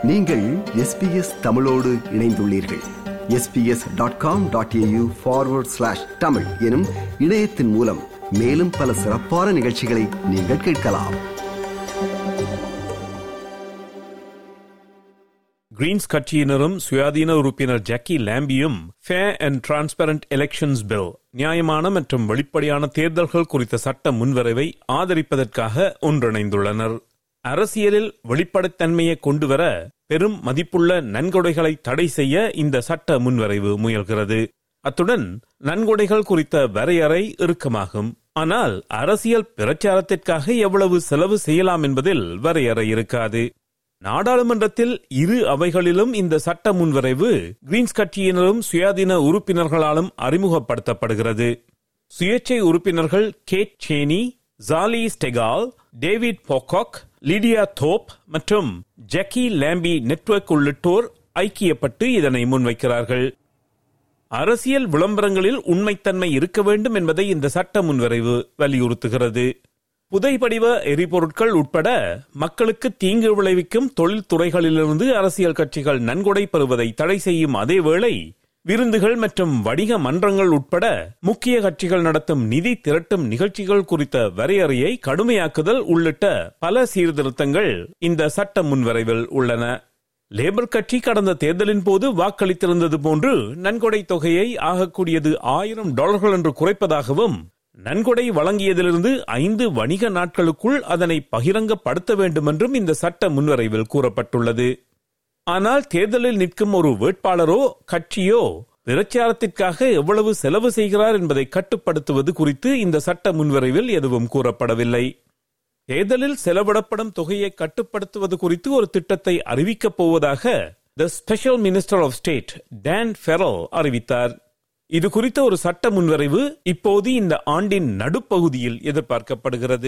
நீங்கள் எஸ்பிஎஸ் தமிழோடு இணைந்துள்ளீர்கள் SBS dot com dot AU forward slash Tamil எனும் இணையத்தின் மூலம் மேலும் பல சிறப்பான நிகழ்ச்சிகளை நீங்கள் கேட்கலாம் கிரீன்ஸ் கட்சியினரும் சுயாதீன உறுப்பினர் ஜக்கி லாம்பியும் fair and transparent elections bill நியாயமான மற்றும் வெளிப்படையான தேர்தல்கள் குறித்த சட்ட முன்வரைவை ஆதரிப்பதற்காக ஒன்றிணைந்துள்ளனர் அரசியலில் வெளிப்படைத்தன்மையை கொண்டுவர பெரும் மதிப்புள்ள நன்கொடைகளை தடை செய்ய இந்த சட்ட முன்வரைவு முயல்கிறது அத்துடன் நன்கொடைகள் குறித்த வரையறை இறுக்கமாகும் ஆனால் அரசியல் பிரச்சாரத்திற்காக எவ்வளவு செலவு செய்யலாம் என்பதில் வரையறை இருக்காது நாடாளுமன்றத்தில் இரு அவைகளிலும் இந்த சட்ட முன்வரைவு கிரீன்ஸ் கட்சியினரும் சுயாதீன உறுப்பினர்களாலும் அறிமுகப்படுத்தப்படுகிறது சுயேட்சை உறுப்பினர்கள் Kate Chaney Zali Steggall David Pocock Lidia Thorpe மற்றும் ஜக்கி லாம்பி நெட்வொர்க் உள்ளிட்டோர் ஐக்கியப்பட்டு இதனை முன்வைக்கிறார்கள் அரசியல் விளம்பரங்களில் உண்மைத்தன்மை இருக்க வேண்டும் என்பதை இந்த சட்ட முன்வரைவு வலியுறுத்துகிறது புதைபடிவ எரிபொருட்கள் உட்பட மக்களுக்கு தீங்கு விளைவிக்கும் தொழில்துறைகளிலிருந்து அரசியல் கட்சிகள் நன்கொடை பெறுவதை தடை செய்யும் அதேவேளை விருந்துகள் மற்றும் வணிக மன்றங்கள் உட்பட முக்கிய கட்சிகள் நடத்தும் நிதி திரட்டும் நிகழ்ச்சிகள் குறித்த வரையறையை கடுமையாக்குதல் உள்ளிட்ட பல சீர்திருத்தங்கள் இந்த சட்ட முன்வரைவில் உள்ளன லேபர் கட்சி கடந்த தேர்தலின் போது வாக்களித்திருந்தது போன்று நன்கொடை தொகையை ஆகக்கூடியது ஆயிரம் டாலர்கள் என்று குறைப்பதாகவும் நன்கொடை வழங்கியதிலிருந்து ஐந்து வணிக நாட்களுக்குள் அதனை பகிரங்கப்படுத்த வேண்டும் என்றும் இந்த சட்ட முன்வரைவில் கூறப்பட்டுள்ளது ஆனால் தேர்தலில் நிற்கும் ஒரு வேட்பாளரோ கட்சியோ பிரச்சாரத்திற்காக எவ்வளவு செலவு செய்கிறார் என்பதை கட்டுப்படுத்துவது குறித்து இந்த சட்ட முன்வரைவில் எதுவும் கூறப்படவில்லை தேர்தலில் செலவிடப்படும் தொகையை கட்டுப்படுத்துவது குறித்து ஒரு திட்டத்தை அறிவிக்கப் போவதாக the special minister of state Don Farrell அறிவித்தார் இது குறித்த ஒரு சட்ட முன்வரைவு இப்போது இந்த ஆண்டின் நடுப்பகுதியில் எதிர்பார்க்கப்படுகிறது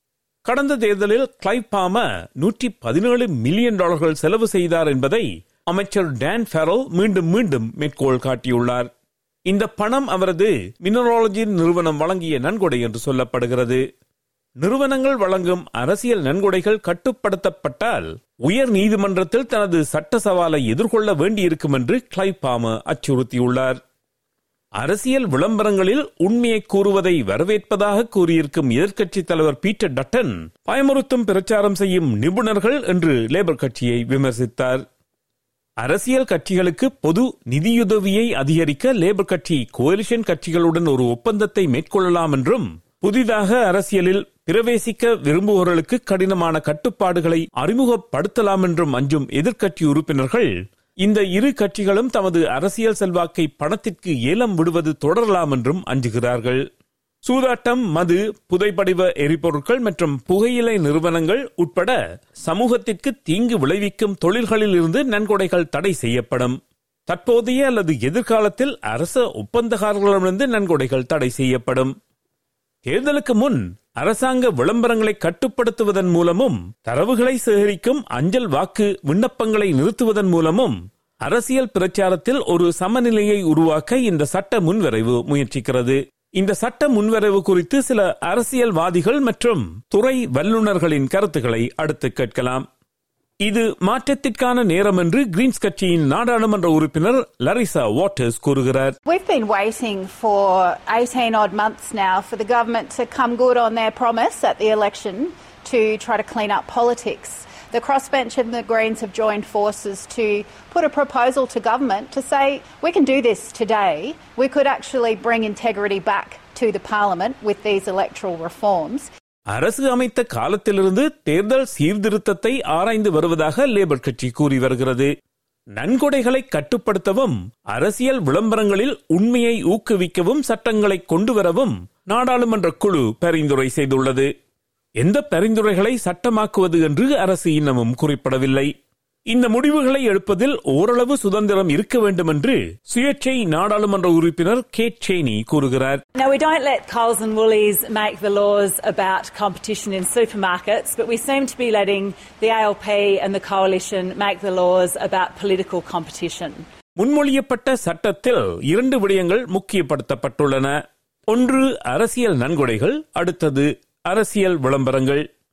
கடந்த தேர்தலில் கிளைவ் பாமர் நூற்றி பதினேழு மில்லியன் டாலர்கள் செலவு செய்தார் என்பதை அமைச்சர் டான் ஃபெரல் மீண்டும் மீண்டும் மேற்கோள் காட்டியுள்ளார் இந்த பணம் அவரது மினராலஜி நிறுவனம் வழங்கிய நன்கொடை என்று சொல்லப்படுகிறது நிறுவனங்கள் வழங்கும் அரசியல் நன்கொடைகள் கட்டுப்படுத்தப்பட்டால் உயர் நீதிமன்றத்தில் தனது சட்ட சவாலை எதிர்கொள்ள வேண்டியிருக்கும் என்று கிளைவ் பாமர் அச்சுறுத்தியுள்ளார் அரசியல் விளம்பரங்களில் உண்மையை கூறுவதை வரவேற்பதாக கூறியிருக்கும் எதிர்க்கட்சி தலைவர் பீட்டர் டட்டன் பயமுறுத்தும் பிரச்சாரம் செய்யும் நிபுணர்கள் என்று லேபர் கட்சியை விமர்சித்தார் அரசியல் கட்சிகளுக்கு பொது நிதியுதவியை அதிகரிக்க லேபர் கட்சி கோலிஷன் கட்சிகளுடன் ஒரு ஒப்பந்தத்தை மேற்கொள்ளலாம் என்றும் புதிதாக அரசியலில் பிரவேசிக்க விரும்புபவர்களுக்கு கடினமான கட்டுப்பாடுகளை அறிமுகப்படுத்தலாம் என்றும் அஞ்சும் எதிர்க்கட்சி உறுப்பினர்கள் இந்த இரு கட்சிகளும் தமது அரசியல் செல்வாக்கை பணத்திற்கு ஏலம் விடுவது தொடரலாம் என்றும் அஞ்சுகிறார்கள் சூதாட்டம் மது புதைப்படிவ எரிபொருட்கள் மற்றும் புகையிலை நிறுவனங்கள் உட்பட சமூகத்திற்கு தீங்கு விளைவிக்கும் தொழில்களில் இருந்து நன்கொடைகள் தடை செய்யப்படும் தற்போதைய அல்லது எதிர்காலத்தில் அரச ஒப்பந்தக்காரர்களிடமிருந்து நன்கொடைகள் தடை செய்யப்படும் தேர்தலுக்கு முன் அரசாங்க விளம்பரங்களை கட்டுப்படுத்துவதன் மூலமும் தரவுகளை சேகரிக்கும் அஞ்சல் வாக்கு விண்ணப்பங்களை நிறுத்துவதன் மூலமும் அரசியல் பிரச்சாரத்தில் ஒரு சமநிலையை உருவாக்க இந்த சட்ட முன்வரைவு முயற்சிக்கிறது இந்த சட்ட முன்வரைவு குறித்து சில அரசியல்வாதிகள் மற்றும் துறை வல்லுநர்களின் கருத்துக்களை அடுத்து கேட்கலாம் இது மாற்றத்திற்கான நேரம் என்று கிரீன்ஸ் கட்சியின் நாடாளுமன்ற உறுப்பினர் லரிசா வாட்டர்ஸ் கூறுகிறார் We've been waiting for 18 odd months now for the government to come good on their promise at the election to try to clean up politics. The crossbench and the Greens have joined forces to put a proposal to government to say we can do this today. We could actually bring integrity back to the parliament with these electoral reforms. அரசு அமைத்த காலத்திலிருந்து தேர்தல் சீர்திருத்தத்தை ஆராய்ந்து வருவதாக labour கட்சி கூறி வருகிறது நன்கொடைகளை கட்டுப்படுத்தவும் அரசியல் விளம்பரங்களில் உண்மையை ஊக்குவிக்கவும் சட்டங்களை கொண்டு வரவும் நாடாளுமன்ற குழு பரிந்துரை செய்துள்ளது எந்த பரிந்துரைகளை சட்டமாக்குவது என்று அரசு இன்னமும் குறிப்பிடவில்லை இந்த முடிவுகளை எடுப்பதில் ஓரளவு சுதந்திரம் இருக்க வேண்டும் என்று சுயேட்சை நாடாளுமன்ற உறுப்பினர் கேட் சேனி கூறுகிறார் Now, we don't let Coles and Woolies make the laws about competition in supermarkets, but we seem to be letting the ALP and the Coalition make the laws about political competition. முன்மொழியப்பட்ட சட்டத்தில் இரண்டு விடயங்கள் முக்கியப்படுத்தப்பட்டுள்ளன ஒன்று அரசியல் நன்கொடைகள் அடுத்தது அரசியல் விளம்பரங்கள்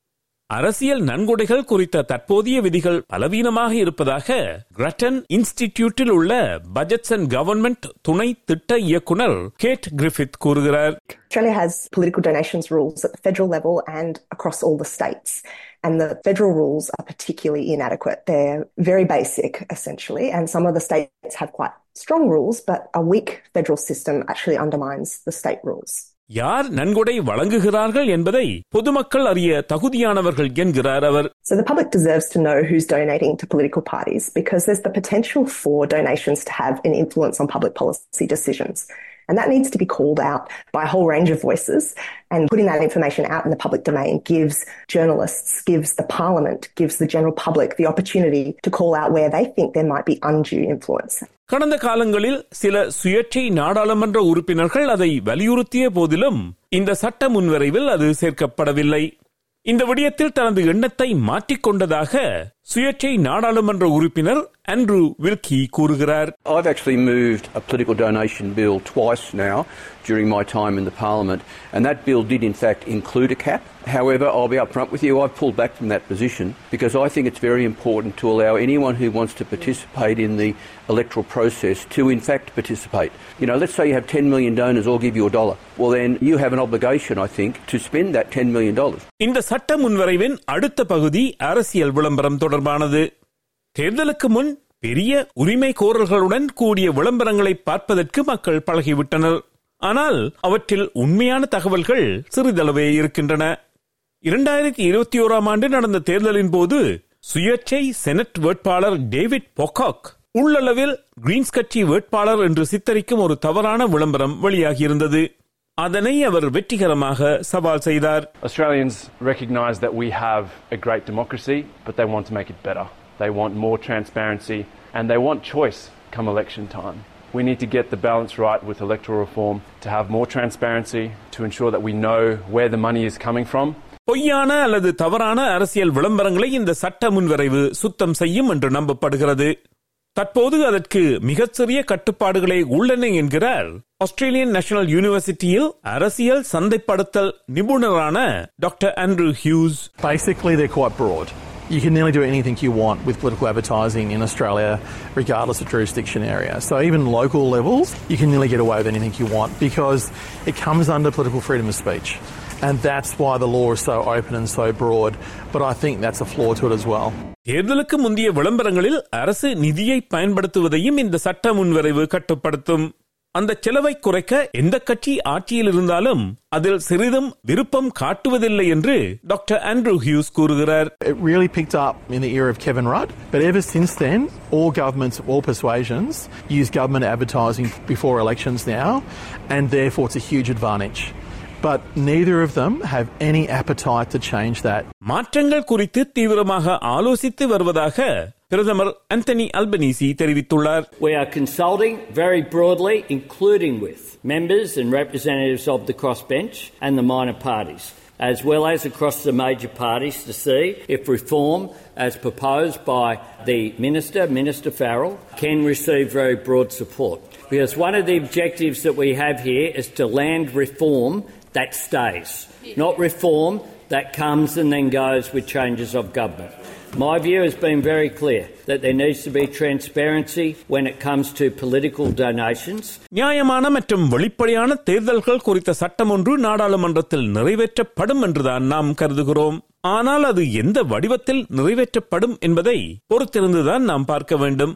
அரசியல் நன்கொடைகள் குறித்த தற்போதைய விதிகள் பலவீனமாக இருப்பதாக கிரட்டன் இன்ஸ்டிடியூட்டில் உள்ள பட்ஜெட்ஸ் அண்ட் கவர்மெண்ட் துணை திட்ட இயக்குனர் கேட் கிரிஃபித் கூறுகிறார் Australia has political donations rules at the federal level and across all the states. And the federal rules are particularly inadequate. They're very basic, essentially, and some of the states have quite strong rules, but a weak federal system actually undermines the state rules. யார் நன்கொடை வழங்குகிறார்கள் என்பதை பொதுமக்கள் அறிய தகுதியானவர்கள் என்கிறார் அவர் So the public deserves to know who's donating to political parties because there's the potential for donations to have an influence on public policy decisions. And that needs to be called out by a whole range of voices. And putting that information out in the public domain gives journalists, gives the parliament, gives the general public the opportunity to call out where they think there might be undue influence. கடந்த காலங்களில் சில சுயேட்சை நாடாளுமன்ற உறுப்பினர்கள் அதை வலியுறுத்திய போதிலும் இந்த சட்ட முன்வரைவில் அது சேர்க்கப்படவில்லை இந்த விடயத்தில் தனது எண்ணத்தை மாற்றிக்கொண்டதாக சுயேட்சை நாடாளுமன்ற உறுப்பினர் ஆண்ட்ரூ வில்கி கூறுகிறார் I've actually moved a political donation bill twice now during my time in the Parliament, and that bill did in fact include a cap. However, I'll be upfront with you, I've pulled back from that position because I think it's very important to allow anyone who wants to participate in the electoral process to in fact participate. You know, let's say you have 10 million donors all give you a dollar. Well, then you have an obligation, I think, to spend that $10 million. இந்த சட்ட முன்வரைவின் அடுத்த பகுதி அரசியல் விளம்பரம் தொடர்பானது தேர்தலுக்கு முன் பெரிய உரிமை கோரல்களுடன் கூடிய விளம்பரங்களை பார்ப்பதற்கு மக்கள் பழகிவிட்டனர் ஆனால் அவற்றில் உண்மையான தகவல்கள் சிறிதளவே இருக்கின்றன இரண்டாயிரத்தி இருபத்தி ஓராம் ஆண்டு நடந்த தேர்தலின் போது சுயேட்சை செனட் வேட்பாளர் டேவிட் பொக்காக் உள்ளளவில் கிரீன்ஸ் கட்சி வேட்பாளர் என்று சித்தரிக்கும் ஒரு தவறான விளம்பரம் வெளியாகியிருந்தது அதனை அவர் வெற்றிகரமாக சவால் செய்தார் Australians recognise that we have a great democracy, but they want to make it better. They want more transparency and they want choice come election time. We need to get the balance right with electoral reform to have more transparency, to ensure that we know where the money is coming from. பொய்யான அல்லது தவறான அரசியல் விளம்பரங்களை இந்த சட்ட முன்வரைவு சுத்தம் செய்யும் என்று நம்பப்படுகிறது தற்போது அதற்கு மிகச்சிறிய கட்டுப்பாடுகளே உள்ளன என்கிறார் ஆஸ்திரேலியன் நேஷனல் யூனிவர்சிட்டியில் அரசியல் சந்தைப்படுத்தல் நிபுணரான doctor Andrew Hughes Basically, they're quite broad. You can nearly do anything you want with political advertising in Australia, regardless of jurisdiction area. So even local levels, you can nearly get away with anything you want because it comes under political freedom of speech. And that's why the law is so open and so broad. But I think that's a flaw to it as well. தேர்தலுக்கு முந்தைய விளம்பரங்களில் அரசு நிதியை பயன்படுத்துவதையும் இந்த சட்ட முன்வரைவு கட்டுப்படுத்தும் அந்த செலவை குறைக்க எந்த கட்சி ஆட்சியில் இருந்தாலும் அதில் சிறிதும் விருப்பம் காட்டுவதில்லை என்று டாக்டர் ஆண்ட்ரூ ஹியூஸ் கூறுகிறார் It really picked up in the era of Kevin Rudd, but ever since then, all governments, all persuasions use government advertising before elections now, and therefore it's a huge advantage. But neither of them have any appetite to change that. மாற்றங்கள் குறித்து தீவிரமாக ஆலோசித்து வருவதாக பிரதமர் Anthony Albanese தெரிவித்துள்ளார் We are consulting very broadly, including with members and representatives of the crossbench and the minor parties, as well as across the major parties to see if reform, as proposed by the Minister, Minister Farrell, can receive very broad support. Because one of the objectives that we have here is to land reform that stays, not reform that comes and then goes with changes of government. My view has been very clear that there needs to be transparency when it comes to political donations. நியாயமான மற்றும் வெளிப்படையான தேர்தல்கள் குறித்த சட்டம் ஒன்று நாடாளுமன்றத்தில் நிறைவேற்றப்படும் என்றுதான் நாம் கருதுகிறோம் ஆனால் அது எந்த வடிவத்தில் நிறைவேற்றப்படும் என்பதை பொறுத்திருந்துதான் நாம் பார்க்க வேண்டும்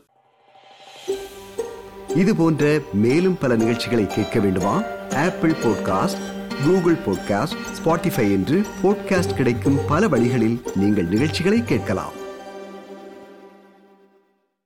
இது போன்ற மேலும் பல நிகழ்ச்சிகளை கேட்க வேண்டுமா Apple podcast Google podcast Spotify என்று பாட்காஸ்ட் கிடைக்கும் பல வழிகளில் நீங்கள் நிகழ்ச்சிகளை கேட்கலாம்